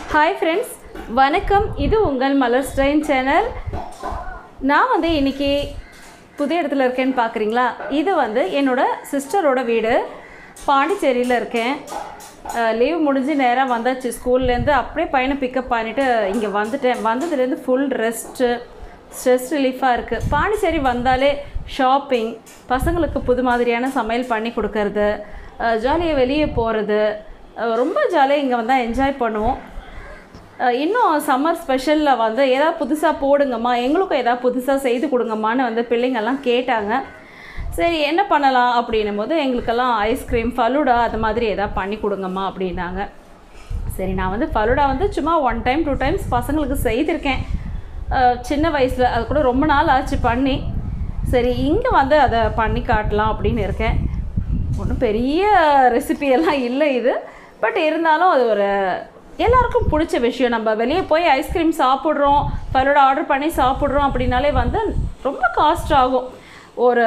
hi friends வணக்கம் இது உங்கள் மலர் ஸ்டைன் சேனல் நான் வந்து இன்னைக்கு புதிய இடத்துல இருக்கேன்னு பார்க்குறீங்களா இது வந்து என்னோட சிஸ்டரோட வீடு பாண்டிச்சேரியில் இருக்கேன் லீவ் முடிஞ்சு நேராக வந்தாச்சு ஸ்கூல்லேருந்து அப்படியே பையனை பிக்கப் பண்ணிவிட்டு இங்கே வந்துட்டேன் வந்ததுலேருந்து ஃபுல் ரெஸ்ட்டு ஸ்ட்ரெஸ் ரிலீஃபாக இருக்குது பாண்டிச்சேரி வந்தாலே ஷாப்பிங் பசங்களுக்கு புது மாதிரியான சமையல் பண்ணி கொடுக்கறது ஜாலியாக வெளியே போகிறது ரொம்ப ஜாலியாக இங்கே வந்தால் என்ஜாய் பண்ணுவோம் அஹ் இன்னும் சம்மர் ஸ்பெஷலில் வந்து ஏதாவது புதுசாக போடுங்கம்மா எங்களுக்கும் ஏதாவது புதுசாக செய்து கொடுங்கம்மான்னு வந்து பிள்ளைங்கெல்லாம் கேட்டாங்க சரி என்ன பண்ணலாம் அப்படின்னும் போது எங்களுக்கெல்லாம் ஐஸ்கிரீம் ஃபலூடா அது மாதிரி ஏதாவது பண்ணி கொடுங்கம்மா அப்படின்னாங்க சரி நான் வந்து ஃபலூடா வந்து சும்மா ஒன் டைம் டூ டைம்ஸ் பசங்களுக்கு செய்திருக்கேன் அஹ் சின்ன வயசில் அது கூட ரொம்ப நாள் ஆச்சு பண்ணி சரி இங்கே வந்து அதை பண்ணி காட்டலாம் அப்படின்னு இருக்கேன் ஒன்றும் பெரிய ரெசிபியெல்லாம் இல்லை இது பட் இருந்தாலும் அது ஒரு எல்லாருக்கும் பிடிச்ச விஷயம் நம்ம வெளியே போய் ஐஸ்கிரீம் சாப்பிட்றோம் ஃபலூடா ஆர்டர் பண்ணி சாப்பிட்றோம் அப்படின்னாலே வந்து ரொம்ப காஸ்ட் ஆகும் ஒரு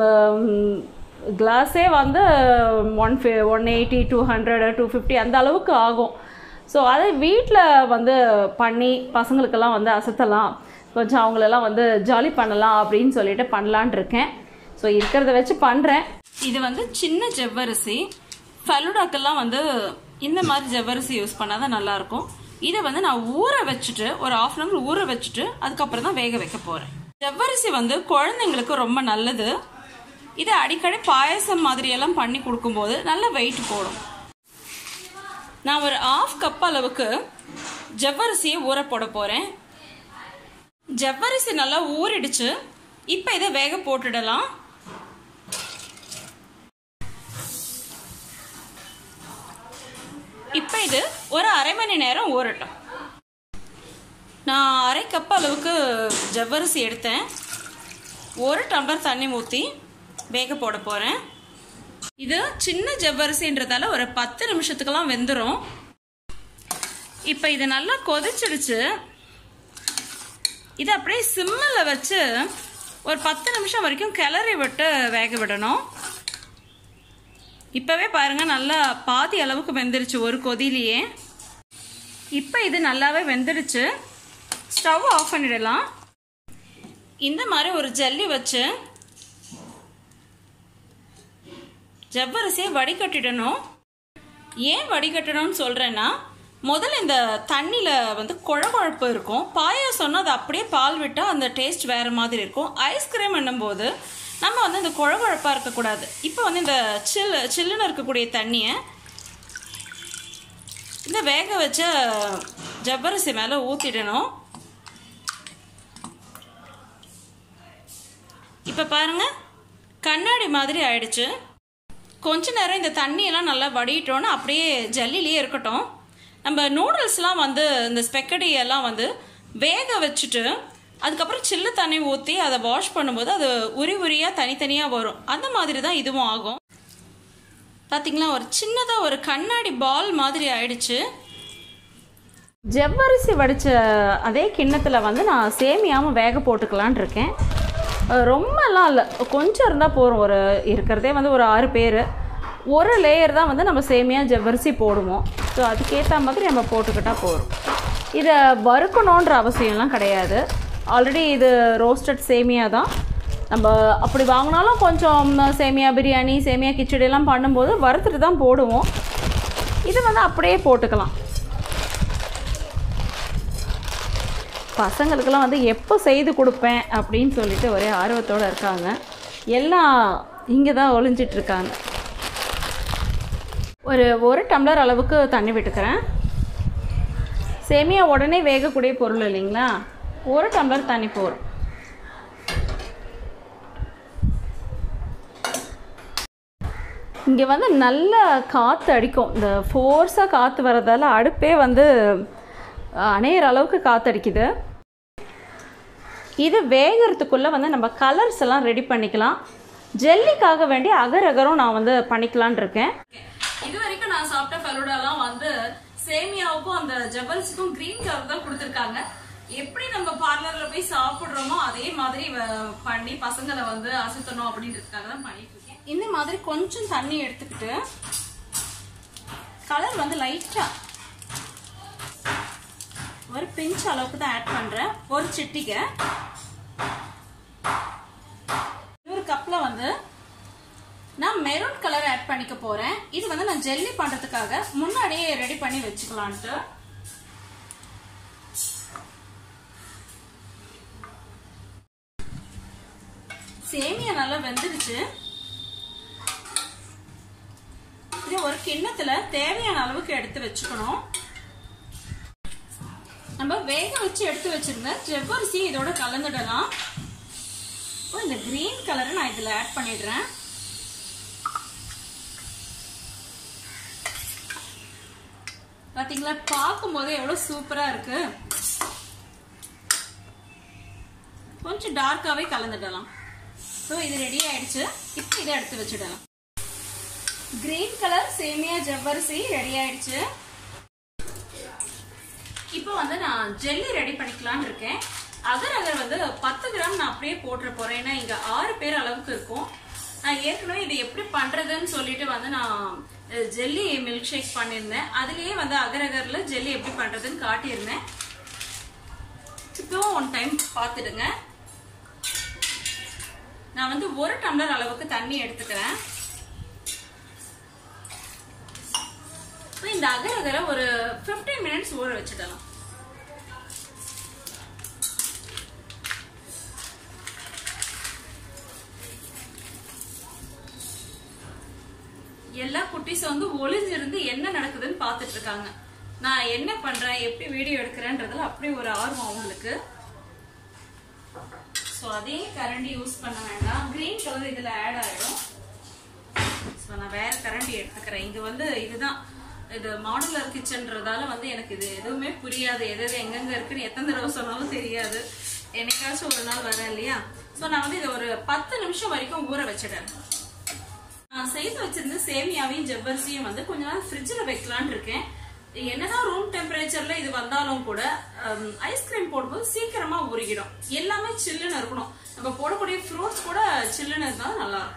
கிளாஸே வந்து ஒன் ஃபி one eighty two hundred two fifty அந்த அளவுக்கு ஆகும் ஸோ அதை வீட்டில் வந்து பண்ணி பசங்களுக்கெல்லாம் வந்து அசத்தலாம் கொஞ்சம் அவங்களெல்லாம் வந்து ஜாலி பண்ணலாம் அப்படின்னு சொல்லிட்டு பண்ணலான் இருக்கேன் ஸோ இருக்கிறத வச்சு பண்ணுறேன் இது வந்து சின்ன ஜவ்வரிசி ஃபலுடாக்கெல்லாம் வந்து இந்த மாதிரி ஜவ்வரிசி யூஸ் பண்ணால் தான் நல்லாயிருக்கும் இதை வந்து நான் ஊற வச்சுட்டு ஒரு ஆஃப் அன் ஹவர் ஊற வச்சுட்டு அதுக்கப்புறம் தான் வேக வைக்க போகிறேன் ஜவ்வரிசி வந்து குழந்தைங்களுக்கு ரொம்ப நல்லது இதை அடிக்கடி பாயசம் மாதிரியெல்லாம் பண்ணி கொடுக்கும்போது நல்ல வெயிட் போடும் நான் ஒரு ஆஃப் கப் அளவுக்கு ஜவ்வரிசியை ஊற போட போகிறேன் ஜவ்வரிசி நல்லா ஊறிடுச்சு இப்போ இதை வேக போட்டுடலாம் இப்போ இது ஒரு அரை மணி நேரம் ஊறட்டும் நான் அரை கப் அளவுக்கு ஜவ்வரிசி எடுத்தேன் ஒரு டம்ளர் தண்ணி ஊற்றி வேக போட போகிறேன் இது சின்ன ஜவ்வரிசின்றதால ஒரு பத்து நிமிஷத்துக்கெல்லாம் வெந்துடும் இப்போ இது நல்லா கொதிச்சிடுச்சு இது அப்படியே சிம்மில் வச்சு ஒரு பத்து நிமிஷம் வரைக்கும் கிளறி விட்டு வேக விடணும் இப்போவே பாருங்க நல்லா பாதி அளவுக்கு வெந்துருச்சு ஒரு கொதியிலேயே இப்போ இது நல்லாவே வெந்துடுச்சு ஸ்டவ் ஆஃப் பண்ணிடலாம் இந்த மாதிரி ஒரு ஜல்லி வச்சு ஜவ்வரிசியை வடிகட்டிடணும் ஏன் வடிகட்டணும்னு சொல்கிறேன்னா முதல்ல இந்த தண்ணியில் வந்து குழகுழப்பு இருக்கும் பாயாசம்னா அது அப்படியே பால் விட்டால் அந்த டேஸ்ட் வேறு மாதிரி இருக்கும் ஐஸ்கிரீம் என்னும்போது நம்ம வந்து இந்த குழகுழப்பாக இருக்கக்கூடாது இப்போ வந்து இந்த சில்லு சில்லுன்னு இருக்கக்கூடிய தண்ணியை இந்த வேக வச்ச ஜவ்வரிசி மேலே ஊற்றிடணும் இப்போ பாருங்க கண்ணாடி மாதிரி ஆயிடுச்சு கொஞ்ச நேரம் இந்த தண்ணியெல்லாம் நல்லா வடிட்டோன்னு அப்படியே ஜல்லிலேயே இருக்கட்டும் நம்ம நூடுல்ஸ்லாம் வந்து இந்த ஸ்பெக்கடி எல்லாம் வந்து வேக வச்சுட்டு அதுக்கப்புறம் சில்லு தண்ணி ஊற்றி அதை வாஷ் பண்ணும்போது அது உரி உரியாக தனித்தனியாக வரும் அந்த மாதிரி தான் இதுவும் ஆகும் பார்த்தீங்களா ஒரு சின்னதாக ஒரு கண்ணாடி பால் மாதிரி ஆயிடுச்சு ஜவ்வரிசி வடித்த அதே கிண்ணத்தில் வந்து நான் சேமியாமல் வேக போட்டுக்கலான் இருக்கேன் ரொம்பலாம் இல்லை கொஞ்சம் இருந்தால் போகிறோம் ஒரு இருக்கிறதே வந்து ஒரு ஆறு பேர் ஒரு லேயர் தான் வந்து நம்ம சேமியா ஜவ்வரிசி போடுவோம் ஸோ அதுக்கேற்ற மாதிரி நம்ம போட்டுக்கிட்டால் போகிறோம் இதை வறுக்கணுன்ற அவசியம்லாம் கிடையாது ஆல்ரெடி இது ரோஸ்டட் சேமியா தான் நம்ம அப்படி வாங்கினாலும் கொஞ்சம் சேமியா பிரியாணி சேமியா கிச்சடி எல்லாம் பண்ணும்போது வறுத்துட்டு தான் போடுவோம் இது வந்து அப்படியே போட்டுக்கலாம் பசங்களுக்கெல்லாம் வந்து எப்போ செய்து கொடுப்பேன் அப்படின்னு சொல்லிட்டு ஒரே ஆர்வத்தோடு இருக்காங்க எல்லாம் இங்கே தான் ஒளிஞ்சிட்ருக்காங்க ஒரு ஒரு டம்ளர் அளவுக்கு தண்ணி விட்டுக்கிறேன் சேமியா உடனே வேகக்கூடிய பொருள் இல்லைங்களா ஒரு டம்ளர் தண்ணி போகிறோம் இங்கே வந்து நல்ல காற்று அடிக்கும் இந்த ஃபோர்ஸாக காற்று வர்றதால அடுப்பே வந்து அணையிற அளவுக்கு காற்றடிக்குது இது வேகிறதுக்குள்ளே வந்து நம்ம கலர்ஸ் எல்லாம் ரெடி பண்ணிக்கலாம் ஜெல்லிக்காக வேண்டிய அகர் அகரும் நான் வந்து பண்ணிக்கலான் இருக்கேன் இது வரைக்கும் நான் சாப்பிட்ட ஃபலூடாலாம் வந்து சேமியாவுக்கும் அந்த ஜவ்வரிசிக்கும் கிரீன் கலர் தான் கொடுத்துருக்காங்க எப்படி நம்ம பார்லர்ல போய் சாப்பிடுறோமோ அதே மாதிரி பண்ணி பசங்களை வந்து அசத்தணும் அப்படின்றதுக்காக தான் பண்ணிட்டு இருக்கேன் இந்த மாதிரி கொஞ்சம் தண்ணி எடுத்துக்கிட்டு கலர் வந்து லைட்டா பிஞ்ச் அளவுக்கு தான் ஆட் பண்றேன் ஒரு சிட்டிகை ஒரு கப்ல வந்து நான் மெரூன் கலர் ஆட் பண்ணிக்க போறேன் இது வந்து நான் ஜெல்லி பண்றதுக்காக முன்னாடியே ரெடி பண்ணி வச்சுக்கலான்ட்டு சேமியா நல்லா வெந்துருச்சு இது ஒரு கிண்ணத்துல தேவையான அளவுக்கு எடுத்து வச்சுக்கணும் நம்ம வேக வச்சு எடுத்து வச்சிருந்த ஜவ்வரிசி இதோட கலந்துடலாம் இந்த கிரீன் கலரை நான் இதுல ஆட் பண்ணிடுறேன் பாத்தீங்களா பார்க்கும் போது எவ்வளவு சூப்பரா இருக்கு கொஞ்சம் டார்க்காவே கலந்துடலாம் ஸோ இது ரெடி ஆயிடுச்சு இப்போ இதை எடுத்து வச்சுடலாம் கிரீன் கலர் சேமியா ஜவ்வரிசி ரெடி ஆயிடுச்சு இப்போ வந்து நான் ஜெல்லி ரெடி பண்ணிக்கலாம்னு இருக்கேன் அகர் அகர் வந்து பத்து கிராம் நான் அப்படியே போட்டுற போறேன் ஏன்னா இங்க ஆறு பேர் அளவுக்கு இருக்கும் நான் ஏற்கனவே இது எப்படி பண்றதுன்னு சொல்லிட்டு வந்து நான் ஜெல்லி மில்க் ஷேக் பண்ணியிருந்தேன் அதுலயே வந்து அகர் அகர்ல ஜெல்லி எப்படி பண்றதுன்னு காட்டியிருந்தேன் இப்பவும் ஒன் டைம் பார்த்துடுங்க நான் வந்து ஒரு டம்ளர் அளவுக்கு தண்ணி எடுத்துக்கிறேன் இந்த அகர் அகரை ஒரு பிப்டீன் மினிட்ஸ் ஊற வச்சிடலாம் எல்லா குட்டீஸ் வந்து ஒளிஞ்சிருந்து என்ன நடக்குதுன்னு பார்த்துட்டு இருக்காங்க நான் என்ன பண்றேன் எப்படி வீடியோ எடுக்கிறேன்றதுல அப்படி ஒரு ஆர்வம் அவங்களுக்கு ஸோ அதே கரண்டி யூஸ் பண்ண வேண்டாம் கிரீன் கலர் இதுல ஆட் ஆயிடும் ஸோ நான் வேற கரண்டி எடுத்துக்கிறேன் இது வந்து இதுதான் இது மாடுலர் கிச்சன்றதால வந்து எனக்கு இது எதுவுமே புரியாது எது எது எங்கெங்க இருக்குன்னு எத்தனை தடவை சொன்னாலும் தெரியாது என்னைக்காச்சும் ஒரு நாள் வரேன் இல்லையா ஸோ நான் வந்து இதை ஒரு பத்து நிமிஷம் வரைக்கும் ஊற வச்சிட்டேன் நான் செய்து வச்சிருந்த சேமியாவையும் ஜவ்வரிசியும் வந்து கொஞ்ச நாள் ஃப்ரிட்ஜில் வைக்கலான்னு இருக்கேன் என்னதான் ரூம் டெம்பரேச்சர்ல இது வந்தாலும் கூட ஐஸ்கிரீம் போடும்போது சீக்கிரமா உருகிடும் எல்லாமே சில்லுன்னு இருக்கணும் நம்ம போடக்கூடிய ஃப்ரூட்ஸ் கூட சில்லுன்னு இருந்தால் நல்லா இருக்கும்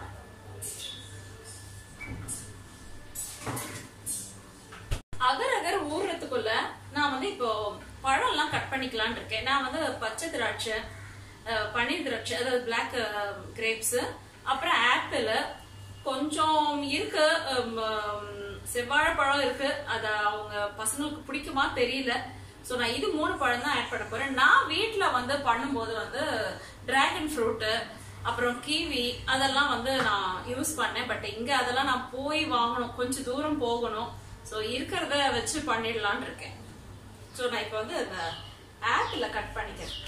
அகர் அகர் ஊறுறதுக்குள்ள நான் வந்து இப்போ பழம் எல்லாம் கட் பண்ணிக்கலாம்னு இருக்கேன் நான் வந்து பச்சை திராட்சை பன்னீர் திராட்சை அதாவது பிளாக் கிரேப்ஸ் அப்புறம் ஆப்பிள் கொஞ்சம் இருக்கு செவ்வாழைப்பழம் இருக்கு அது அவங்க பசங்களுக்கு பிடிக்குமா தெரியல ஸோ நான் இது மூணு பழம் தான் ஆட் பண்ண போறேன் நான் வீட்டில் வந்து பண்ணும்போது வந்து டிராகன் ஃப்ரூட்டு அப்புறம் கீவி அதெல்லாம் வந்து நான் யூஸ் பண்ணேன் பட் இங்க அதெல்லாம் நான் போய் வாங்கணும் கொஞ்சம் தூரம் போகணும் ஸோ இருக்கிறத வச்சு பண்ணிடலான் இருக்கேன் ஸோ நான் இப்போ வந்து இந்த ஆப்பிள் கட் பண்ணிக்கிறேன்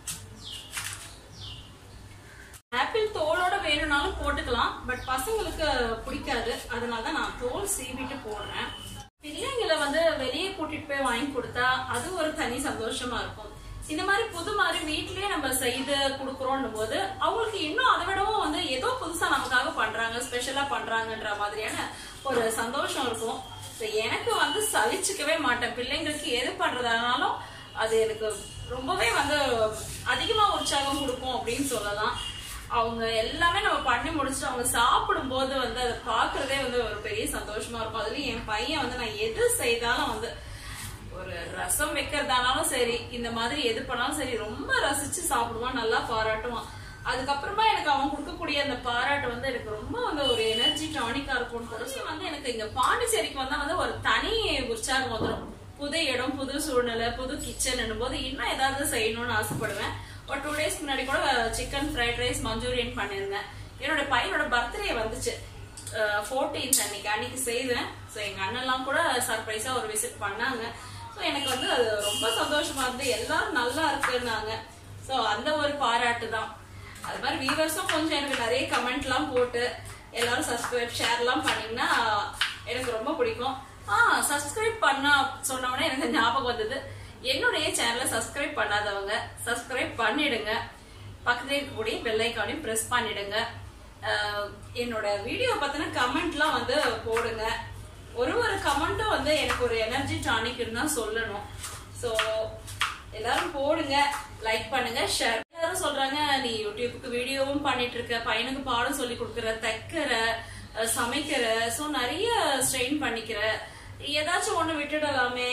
ஆப்பிள் தோலோட வேணும்னாலும் போட்டுக்கலாம் பட் பசங்களுக்கு பிடிக்காது அதனால தான் நான் தோல் சீவிட்டு போடுறேன் பிள்ளைங்களை வந்து வெளியே கூட்டிட்டு போய் வாங்கி கொடுத்தா அது ஒரு தனி சந்தோஷமா இருக்கும் இந்த மாதிரி புது மாதிரி வீட்லயே நம்ம செய்து கொடுக்குறோம் போது அவங்களுக்கு இன்னும் அதை விடவும் வந்து ஏதோ புதுசா நமக்காக பண்றாங்க ஸ்பெஷலா பண்றாங்கன்ற மாதிரியான ஒரு சந்தோஷம் இருக்கும் எனக்கு வந்து சலிச்சுக்கவே மாட்டேன் பிள்ளைங்களுக்கு எது பண்றதானாலும் அது எனக்கு ரொம்பவே வந்து அதிகமா உற்சாகம் கொடுக்கும் அப்படின்னு சொல்லலாம் அவங்க எல்லாமே நம்ம பண்ணி முடிச்சுட்டு அவங்க சாப்பிடும் போது வந்து அதை பாக்குறதே வந்து ஒரு பெரிய சந்தோஷமா இருக்கும் அதுலயும் என் பையன் வந்து நான் எது செய்தாலும் வந்து ஒரு ரசம் வைக்கிறதானாலும் சரி இந்த மாதிரி எது பண்ணாலும் சரி ரொம்ப ரசிச்சு சாப்பிடுவான் நல்லா பாராட்டுவான் அதுக்கப்புறமா எனக்கு அவன் கொடுக்கக்கூடிய அந்த பாராட்டு வந்து எனக்கு ரொம்ப வந்து ஒரு எனர்ஜி டானிக்கா இருக்கும் வந்து எனக்கு இங்க பாண்டிச்சேரிக்கு வந்தா வந்து ஒரு தனி உற்சாகம் வந்துடும் புது இடம் புது சூழ்நிலை புது கிச்சன் போது இன்னும் ஏதாவது செய்யணும்னு ஆசைப்படுவேன் ஒரு டூ டேஸ் முன்னாடி கூட சிக்கன் ஃப்ரைட் ரைஸ் மஞ்சூரியன் பண்ணியிருந்தேன் என்னோட பையனோட பர்த்டே வந்துச்சு ஃபோர்டீன்த் அன்னைக்கு அன்னைக்கு செய்தேன் ஸோ எங்க அண்ணன்லாம் கூட சர்ப்ரைஸா ஒரு விசிட் பண்ணாங்க ஸோ எனக்கு வந்து அது ரொம்ப சந்தோஷமா இருந்து எல்லாரும் நல்லா இருக்குன்னாங்க ஸோ அந்த ஒரு பாராட்டு தான் அது மாதிரி வியூவர்ஸும் கொஞ்சம் எனக்கு நிறைய கமெண்ட்லாம் போட்டு எல்லாரும் சப்ஸ்கிரைப் ஷேர்லாம் பண்ணீங்கன்னா எனக்கு ரொம்ப பிடிக்கும் ஆ சப்ஸ்கிரைப் பண்ணா சொன்ன உடனே எனக்கு ஞாபகம் வந்தது என்னுடைய சேனலை சப்ஸ்கிரைப் பண்ணாதவங்க சப்ஸ்கிரைப் பண்ணிடுங்க பக்கத்துல இருக்கக்கூடிய பெல் ஐக்கானையும் ப்ரெஸ் பண்ணிடுங்க அஹ், என்னோட வீடியோ பத்தின கமெண்ட்லாம் வந்து போடுங்க ஒரு ஒரு கமெண்ட்டும் வந்து எனக்கு ஒரு எனர்ஜி டானிக்னு தான் சொல்லணும் ஸோ எல்லாரும் போடுங்க லைக் பண்ணுங்க ஷேர் எல்லாரும் சொல்றாங்க நீ யூடியூப்க்கு வீடியோவும் பண்ணிட்டு இருக்க பையனுக்கு பாடம் சொல்லி கொடுக்குற தைக்கிற அஹ், சமைக்கிற ஸோ நிறைய ஸ்ட்ரெயின் பண்ணிக்கிற ஏதாச்சும் ஒண்ணு விட்டுடலாமே ஒரு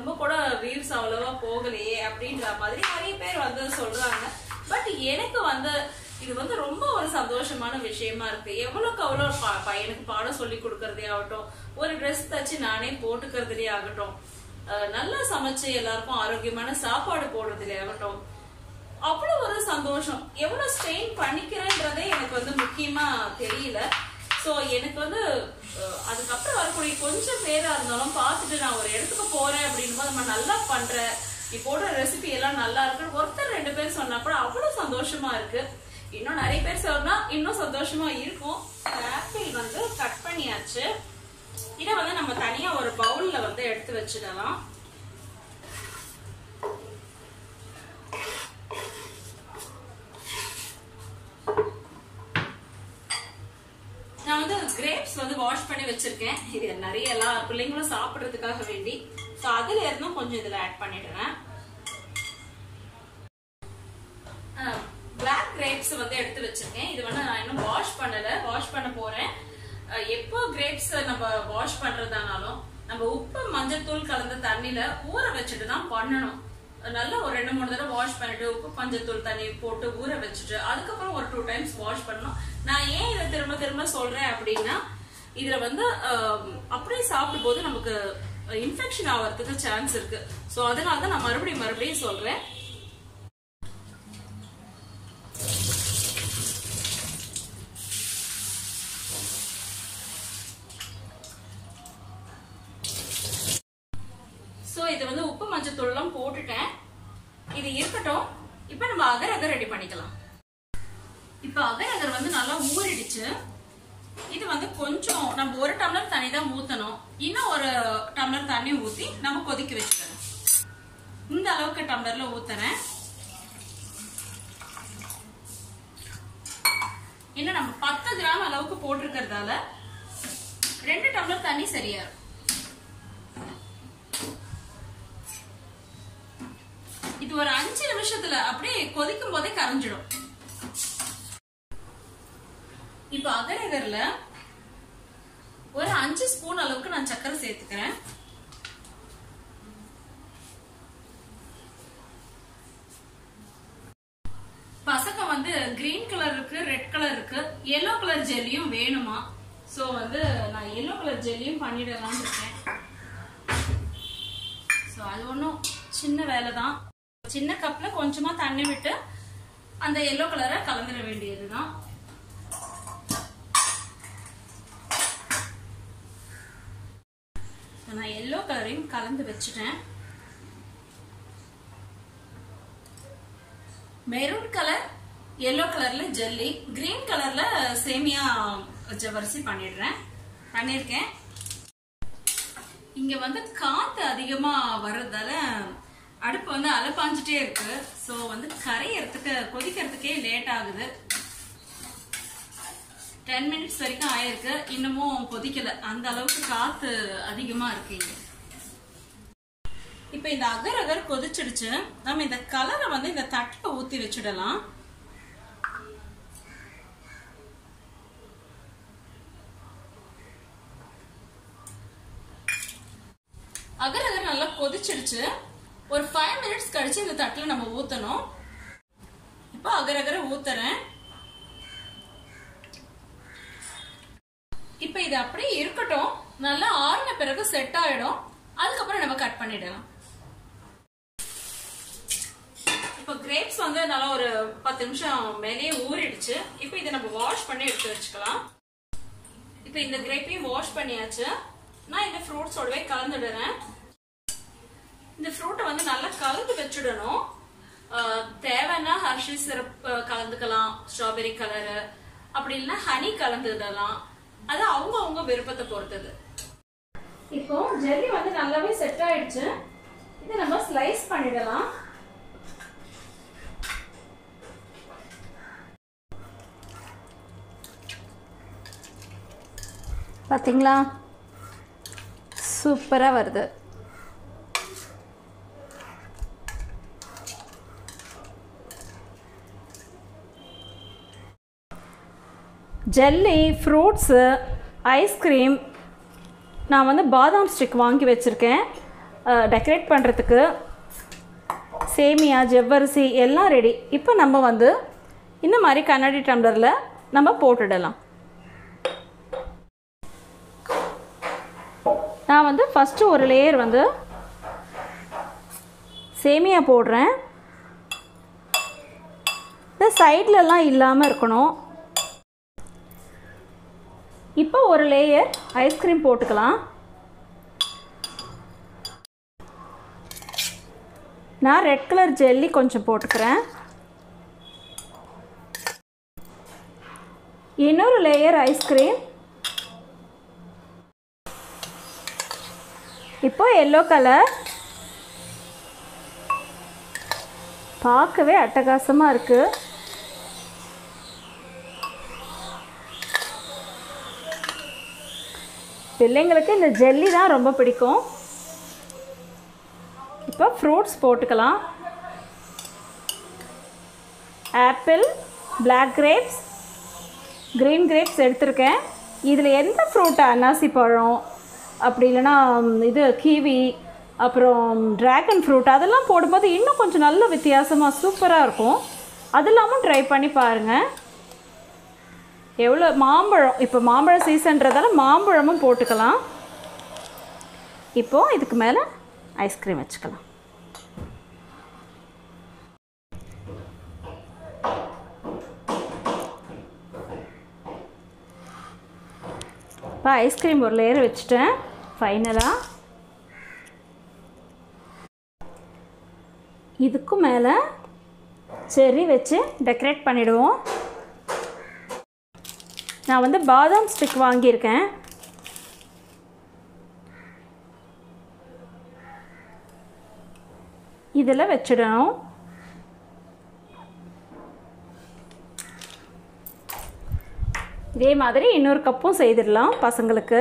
ரொம்ப கூட வியூஸ் அவ்வளவா போகலையே அப்படின்ற மாதிரி நிறைய பேர் வந்து சொல்றாங்க பட் எனக்கு வந்து இது வந்து ரொம்ப ஒரு சந்தோஷமான விஷயமா இருக்கு எவ்வளவுக்கு அவ்வளவு ப- பையனுக்கு பாடம் சொல்லி கொடுக்கறதே ஆகட்டும் ஒரு ட்ரெஸ் தச்சு நானே போட்டுக்கிறதுலே ஆகட்டும் அஹ் நல்லா சமைச்சு எல்லாருக்கும் ஆரோக்கியமான சாப்பாடு போடுறதுலே ஆகட்டும் அவ்வளவு ஒரு சந்தோஷம் எவ்வளவு ஸ்ட்ரெயின் பண்ணிக்கிறேன்றதே எனக்கு வந்து முக்கியமா தெரியல சோ எனக்கு வந்து அஹ், அதுக்கப்புறம் வரக்கூடிய கொஞ்சம் பேரா இருந்தாலும் பார்த்துட்டு நான் ஒரு இடத்துக்கு போறேன் அப்படின்னும் போது நம்ம நல்லா பண்ற நீ போடுற ரெசிபி எல்லாம் நல்லா இருக்குன்னு ஒருத்தர் ரெண்டு பேர் சொன்னா கூட அவ்வளவு சந்தோஷமா இருக்கு இன்னும் நிறைய பேர் சொன்னா இன்னும் சந்தோஷமா இருக்கும் ஆப்பிள் வந்து கட் பண்ணியாச்சு இதை வந்து நம்ம தனியா ஒரு பவுல்ல வந்து எடுத்து வச்சிடலாம் நான் வந்து கிரேப்ஸ் வந்து வாஷ் பண்ணி வச்சிருக்கேன் இது நிறைய எல்லா பிள்ளைங்களும் சாப்பிடுறதுக்காக வேண்டி ஸோ அதுல இருந்தும் கொஞ்சம் இதுல ஆட் பண்ணிடுறேன் பிளாக் கிரேப்ஸ் வந்து எடுத்து வச்சிருக்கேன் இது வந்து நான் இன்னும் வாஷ் பண்ணல வாஷ் பண்ண போறேன் அஹ் எப்போ கிரேப்ஸ் நம்ம வாஷ் பண்றதானாலும் நம்ம உப்பு மஞ்சள் தூள் கலந்த தண்ணியில ஊற வச்சுட்டு தான் பண்ணணும் நல்லா ஒரு ரெண்டு மூணு தடவை வாஷ் பண்ணிட்டு உப்பு மஞ்சள் தூள் தண்ணி போட்டு ஊற வச்சுட்டு அதுக்கப்புறம் ஒரு டூ டைம்ஸ் வாஷ் பண்ணணும் நான் ஏன் இதை திரும்ப திரும்ப சொல்றேன் அப்படின்னா இதுல வந்து அஹ், அப்படியே சாப்பிடும் போது நமக்கு இன்ஃபெக்ஷன் ஆகிறதுக்கு சான்ஸ் இருக்கு ஸோ அதனால தான் நான் மறுபடியும் மறுபடியும் சொல்றேன் சோ இது வந்து உப்பு மஞ்சள் தூள்லாம் போட்டுட்டேன் இது இருக்கட்டும் இப்போ நம்ம அகர் அகர் ரெடி பண்ணிக்கலாம் இப்போ அகர் அகர் வந்து நல்லா ஊறிடுச்சு இது வந்து கொஞ்சம் நம்ம ஒரு டம்ளர் தண்ணி தான் ஊத்தணும் இன்னும் ஒரு டம்ளர் தண்ணி ஊத்தி நம்ம கொதிக்க வச்சுக்கணும் இந்த அளவுக்கு டம்ளர்ல ஊத்துறேன் இன்னும் நம்ம பத்து கிராம் அளவுக்கு போட்டிருக்கிறதால ரெண்டு டம்ளர் தண்ணி சரியா இருக்கும் இது ஒரு அஞ்சு நிமிஷத்துல அப்படியே கொதிக்கும் போதே கரைஞ்சிடும் இப்ப அகரகர்ல ஒரு அஞ்சு ஸ்பூன் அளவுக்கு நான் சக்கரை சேர்த்துக்கிறேன் பசங்க வந்து கிரீன் கலர் இருக்கு ரெட் கலர் இருக்கு எல்லோ கலர் ஜெல்லியும் வேணுமா சோ வந்து நான் எல்லோ கலர் ஜெல்லியும் பண்ணிடலாம்னு இருக்கேன் ஸோ அது ஒன்றும் சின்ன வேலை தான் சின்ன கப்பில் கொஞ்சமாக தண்ணி விட்டு அந்த எல்லோ கலரை கலந்துட வேண்டியது தான் நான் எல்லோ கலரையும் கலந்து வச்சுட்டேன் மெரூன் கலர் எல்லோ கலர்ல ஜெல்லி கிரீன் கலர்ல சேமியா ஜவரிசி பண்ணிடுறேன் பண்ணியிருக்கேன் இங்க வந்து காத்து அதிகமா வர்றதால அடுப்பு வந்து அலப்பாஞ்சிட்டே இருக்கு ஸோ வந்து கரையறதுக்கு கொதிக்கிறதுக்கே லேட் ஆகுது டென் மினிட்ஸ் வரைக்கும் ஆயிருக்கு இன்னமும் கொதிக்கல அந்த அளவுக்கு காத்து அதிகமா இருக்கு இங்க இப்ப இந்த அகர் அகர் கொதிச்சிடுச்சு நம்ம இந்த கலரை வந்து இந்த தட்டுல ஊத்தி வச்சிடலாம் அகர் அகர் நல்லா கொதிச்சிடுச்சு ஒரு ஃபைவ் மினிட்ஸ் கழிச்சு இந்த தட்டுல நம்ம ஊத்தணும் இப்போ அகர் அகர ஊத்துறேன் இப்போ இது அப்படியே இருக்கட்டும் நல்லா ஆறின பிறகு செட் ஆயிடும் அதுக்கப்புறம் நம்ம கட் பண்ணிடலாம் இப்போ கிரேப்ஸ் வந்து நல்லா ஒரு பத்து நிமிஷம் மேலேயே ஊறிடுச்சு இப்போ இதை நம்ம வாஷ் பண்ணி எடுத்து வச்சுக்கலாம் இப்போ இந்த கிரேப்பையும் வாஷ் பண்ணியாச்சு நான் இந்த ஃப்ரூட்ஸோடவே கலந்துடுறேன் இந்த ஃப்ரூட்டை வந்து நல்லா கலந்து வச்சுடணும் ஆஹ் தேவைன்னா ஹர்ஷி சிரப் கலந்துக்கலாம் ஸ்ட்ராபெரி கலரு அப்படி இல்லைன்னா ஹனி கலந்துடலாம் அது அவங்க அவங்க விருப்பத்தை பொறுத்தது இப்போ ஜெல்லி வந்து நல்லாவே செட் ஆயிடுச்சு இதை நம்ம ஸ்லைஸ் பண்ணிடலாம் பார்த்தீங்களா சூப்பராக வருது ஜெல்லி ஃப்ரூட்ஸு ஐஸ்கிரீம் நான் வந்து பாதாம் ஸ்டிக் வாங்கி வச்சுருக்கேன் டெக்கரேட் பண்ணுறதுக்கு சேமியா ஜவ்வரிசி எல்லாம் ரெடி இப்போ நம்ம வந்து இந்த மாதிரி கண்ணாடி டம்ளரில் நம்ம போட்டுடலாம் நான் வந்து ஃபஸ்ட்டு ஒரு லேயர் வந்து சேமியா போடுறேன் இந்த சைட்லலாம் இல்லாமல் இருக்கணும் இப்போ ஒரு லேயர் ஐஸ்கிரீம் போட்டுக்கலாம் நான் ரெட் கலர் ஜெல்லி கொஞ்சம் போட்டுக்கிறேன் இன்னொரு லேயர் ஐஸ்கிரீம் இப்போ எல்லோ கலர் பார்க்கவே அட்டகாசமாக இருக்குது பிள்ளைங்களுக்கு இந்த ஜெல்லி தான் ரொம்ப பிடிக்கும் இப்போ ஃப்ரூட்ஸ் போட்டுக்கலாம் apple black grapes green grapes எடுத்திருக்கேன் இதில் எந்த ஃப்ரூட் அன்னாசி பழம் அப்படி இல்லைன்னா ம், இது கீவி அப்புறம் ட்ராகன் ஃப்ரூட் அதெல்லாம் போடும்போது இன்னும் கொஞ்சம் நல்ல வித்தியாசமாக சூப்பராக இருக்கும் அது இல்லாமல் ட்ரை பண்ணி பாருங்கள் எவ்வளோ மாம்பழம் இப்போ மாம்பழ சீசன்றதால மாம்பழமும் போட்டுக்கலாம் இப்போது இதுக்கு மேலே ஐஸ்கிரீம் வச்சுக்கலாம் இப்போ ஐஸ்கிரீம் ஒரு லேயர் வச்சுட்டேன் ஃபைனலாக இதுக்கும் மேலே செர்ரி வச்சு டெக்கரேட் பண்ணிடுவோம் நான் வந்து பாதாம் ஸ்டிக் வாங்கியிருக்கேன் இதில் வச்சிடணும் இதே மாதிரி இன்னொரு கப்பும் செய்திடலாம் பசங்களுக்கு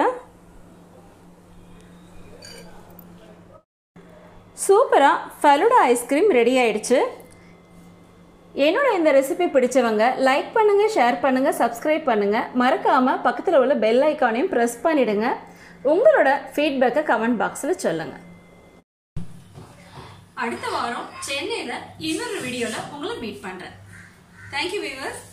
சூப்பராக ஃபலூடா ஐஸ்கிரீம் ரெடி ஆயிடுச்சு என்னோட இந்த ரெசிபி பிடிச்சவங்க லைக் பண்ணுங்கள் ஷேர் பண்ணுங்கள் சப்ஸ்கிரைப் பண்ணுங்கள் மறக்காமல் பக்கத்தில் உள்ள பெல் ஐக்கானையும் ப்ரெஸ் பண்ணிடுங்க உங்களோட ஃபீட்பேக்கை கமெண்ட் பாக்ஸில் சொல்லுங்கள் அடுத்த வாரம் சென்னையில் இன்னொரு வீடியோவில் உங்களை மீட் பண்ணுறேன் தேங்க்யூ வீவர்ஸ்